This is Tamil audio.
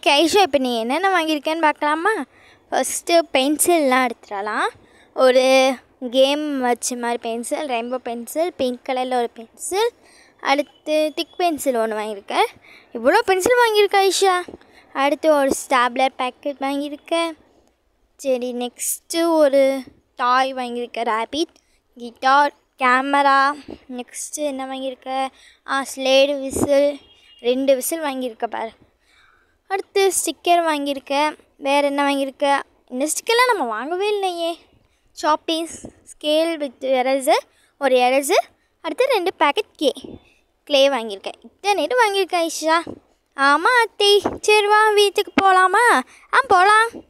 ஓகே ஐஷா இப்போ நீ என்னென்ன வாங்கியிருக்கேன்னு பார்க்கலாமா ஃபஸ்ட்டு பென்சில்லாம் எடுத்துடலாம் ஒரு கேம் வச்ச மாதிரி பென்சில் ரெயின்போ பென்சில் பிங்க் கலரில் ஒரு பென்சில் அடுத்து திக் பென்சில் ஒன்று வாங்கியிருக்கேன் இவ்வளோ பென்சில் வாங்கியிருக்கேன் ஐஷா அடுத்து ஒரு ஸ்டாப்லர் பேக்கெட் வாங்கியிருக்கேன் சரி நெக்ஸ்ட்டு ஒரு டாய் வாங்கியிருக்கேன் ரேபிட் கிட்டார் கேமரா நெக்ஸ்ட்டு என்ன வாங்கியிருக்க ஆ ஸ்லேடு விசில் ரெண்டு விசில் வாங்கியிருக்க பாரு அடுத்து ஸ்டிக்கர் வாங்கியிருக்கேன் வேறு என்ன வாங்கியிருக்க இந்த ஸ்டிக்கர்லாம் நம்ம வாங்கவே இல்லையே ஷாப்பீஸ் ஸ்கேல் வித் எரேசர் ஒரு எரேசர் அடுத்து ரெண்டு பேக்கெட் கே க்ளே வாங்கியிருக்கேன் இத்தனைட்டு வாங்கியிருக்கேன் ஐஷா ஆமாம் அத்தை சரி வா வீட்டுக்கு போகலாமா ஆ போகலாம்